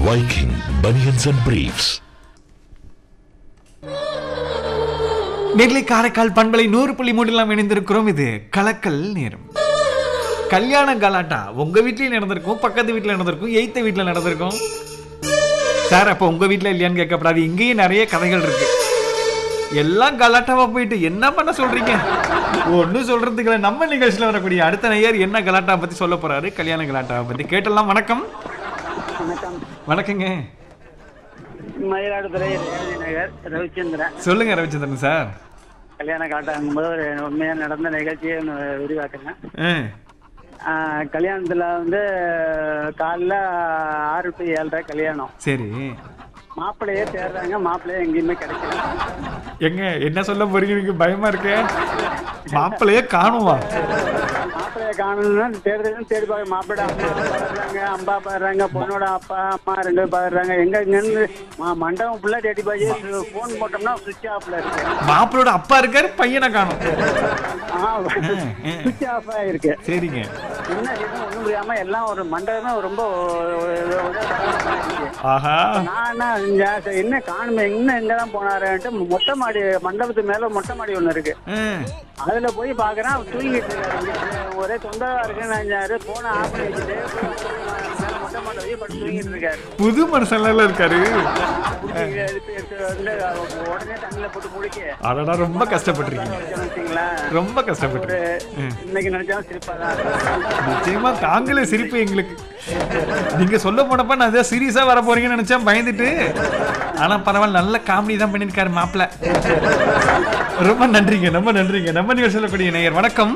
Viking Bunions and Briefs. நெல்லை காரைக்கால் பண்பலை நூறு புள்ளி மூடிலாம் இணைந்திருக்கிறோம் இது கலக்கல் நேரம் கல்யாண கலாட்டா உங்க வீட்லயும் நடந்திருக்கும் பக்கத்து வீட்ல நடந்திருக்கும் எய்த்த வீட்ல நடந்திருக்கும் சார் அப்ப உங்க வீட்ல இல்லையான்னு கேட்கப்படாது இங்கேயும் நிறைய கதைகள் இருக்கு எல்லாம் கலாட்டாவா போயிட்டு என்ன பண்ண சொல்றீங்க ஒன்றும் சொல்றதுக்கு இல்லை நம்ம நிகழ்ச்சியில் வரக்கூடிய அடுத்த நேயர் என்ன கலாட்டா பத்தி சொல்ல போறாரு கல்யாண கலாட்டாவை பத்தி கேட்டலாம் வணக்கம் வணக்கம் வணக்கங்க மயிலாடுதுறை ரேவதி நகர் ரவிச்சந்திரன் சொல்லுங்க ரவிச்சந்திரன் சார் கல்யாண காட்டாங்கும்போது ஒரு உண்மையாக நடந்த நிகழ்ச்சியை ஒண்ணு விரிவாக்குறேன் ஆ ஆஹ் கல்யாணத்துல வந்து காலைல ஆறு டு ஏழரை கல்யாணம் சரி மாப்பிள்ளையே தேடுறாங்க மாப்பிள்ளையே எங்கேயுமே கிடைக்கல எங்க என்ன சொல்ல போறீங்க எனக்கு பயமா இருக்கே மாப்பிள்ளையே காணுமா மாப்பிள்ளைய காணணும்னா தேடுறதுன்னு தேடி பார்க்க மாப்பிள்ளை அம்மா பாடுறாங்க அம்பா பாடுறாங்க பொண்ணோட அப்பா அம்மா ரெண்டு பேரும் பாடுறாங்க எங்க இங்கன்னு மா- மண்டபம் ஃபுல்லா தேடி பார்த்து ஃபோன் போட்டோம்னா சுவிட்ச் ஆஃப்ல இருக்கு மாப்பிளோட அப்பா இருக்காரு பையனை காணும் சுவிட்ச் ஆஃப் ஆயிருக்கு சரிங்க என்ன செய்யணும் ஒண்ணும் புரியாம எல்லாம் ஒரு மண்டபமே ரொம்ப ஒரு- ஒரு- ஒரு பரபரப்பா இருந்துச்சு. ஆஹா நான் என்ன செஞ்சேன், சரி, என்ன காணுமே இன்னும் எங்கதான் போனாருன்ட்டு மொட்டை மாடி மண்டபத்து மேல மொட்டை மாடி ஒண்ணு இருக்கு ஆ, அதுல போய் பாக்குறேன் அவர் தூங்கிட்டு இருக்காரு இங்கிட்டு. ஒரே தொந்தரவா இருக்குன்னு நினைச்சாரு போன ஆஃப் பண்ணி வச்சுட்டு மேல மொட்டை மாடி போய் படுத்து தூங்கிட்டு இருக்காரு புது மனுஷன்ல இருக்காரு புடிச்சு எடுத்து எடுத்து வந்து உடனே தண்ணியில போட்டு முடிக்க அடடா ரொம்ப கஷ்டப்பட்டிருக்கீங்க வச்சுங்களேன் ரொம்ப கஷ்டப்பட்டிருக்கீங்க இன்னைக்கு நினைச்சாலும் சிரிப்பா தான் இருக்கு. நிச்சயமா தாங்களே சிரிப்பு எங்களுக்கு நீங்க சொல்ல போனப்ப நான் ஏதோ சீரியஸா வர போறீங்கன்னு நினைச்சேன் பயந்துட்டு ஆனா பரவாயில்ல நல்ல காமெடி தான் பண்ணிருக்காரு மாப்பிள்ள ரொம்ப நன்றிங்க ரொம்ப நன்றிங்க நம்ம நிகழ்ச்சி சொல்லக்கூடிய நேயர் வணக்கம்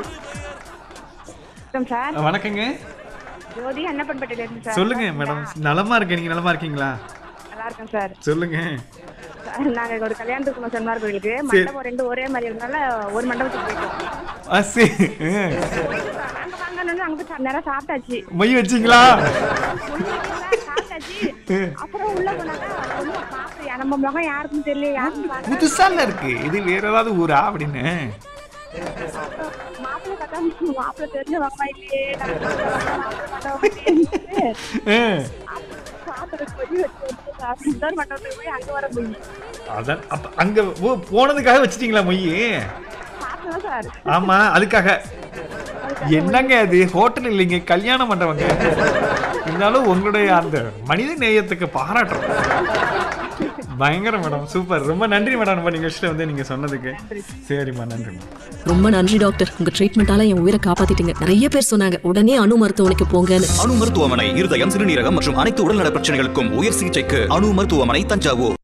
வணக்கம் சார் வணக்கங்க ஜோதி அன்னப்பன்பட்டில இருந்து சார் சொல்லுங்க மேடம் நலமா இருக்கேன் நீங்க நலமா இருக்கீங்களா நல்லா இருக்கேன் சார் சொல்லுங்க சார், நாங்க ஒரு கல்யாணத்துக்கு போனோம் சென்மார் கோயிலுக்கு மண்டபம் ரெண்டு ஒரே மாதிரி இருந்தனால ஒரு மண்டபத்துக்கு போயிட்டோம் ஆ, சரி ஆ. போயிட்டு சார், அங்க வாங்கணும்னு அங்க போய் நேரம் சாப்பிட்டாச்சு மொய் வச்சிங்களா ஒண்ணும் இல்ல சார், சாப்பிட்டாச்சு அப்புறம் உள்ள போனாக்கா ஒண்ணும் பாப்பையா நம்ம முகம் யாருக்கும் தெரியல யாருக்கும் பார்க்கல. புதுசால இருக்கு இது வேற ஏதாவது ஊரா அப்படின்னு மாப்பிள்ளை பார்த்தா மாப்பிள்ளை தெரிஞ்ச வக்கமா இல்லையே நம்ம மாப்பிள்ளை மண்டபம் இல்லையே. ஆ. சாப்பிடுறதுக்கு போய் வச்சு வச்சு சாப்பிட்டு இன்னொரு மண்டபத்துக்கு போய் அங்க வர போய் அதான் அப்ப அங்க ஓ போனதுக்காக வச்சிட்டீங்களா மொய் சாப்பிட்டோம் சார் ஆமா அதுக்காக என்னங்க அது ஹோட்டல் இல்லைங்க கல்யாண மண்டபங்க இருந்தாலும் உங்களுடைய அந்த மனித நேயத்துக்கு பாராட்டுறோம் பயங்கரம் மேடம் சூப்பர் ரொம்ப நன்றி மேடம் நம்ம நிகழ்ச்சியில வந்து நீங்க சொன்னதுக்கு சரிம்மா நன்றிம்மா ரொம்ப நன்றி டாக்டர் உங்க ட்ரீட்மெண்டால என் உயிரை காப்பாத்திட்டீங்க நிறைய பேர் சொன்னாங்க உடனே அணு மருத்துவமனைக்கு போங்கன்னு அணு மருத்துவமனை இருதயம் சிறுநீரகம் மற்றும் அனைத்து உடல்நல பிரச்சனைகளுக்கும் உயர் சிகிச்சைக்கு அணு மருத்துவமனை தஞ்சாவூர்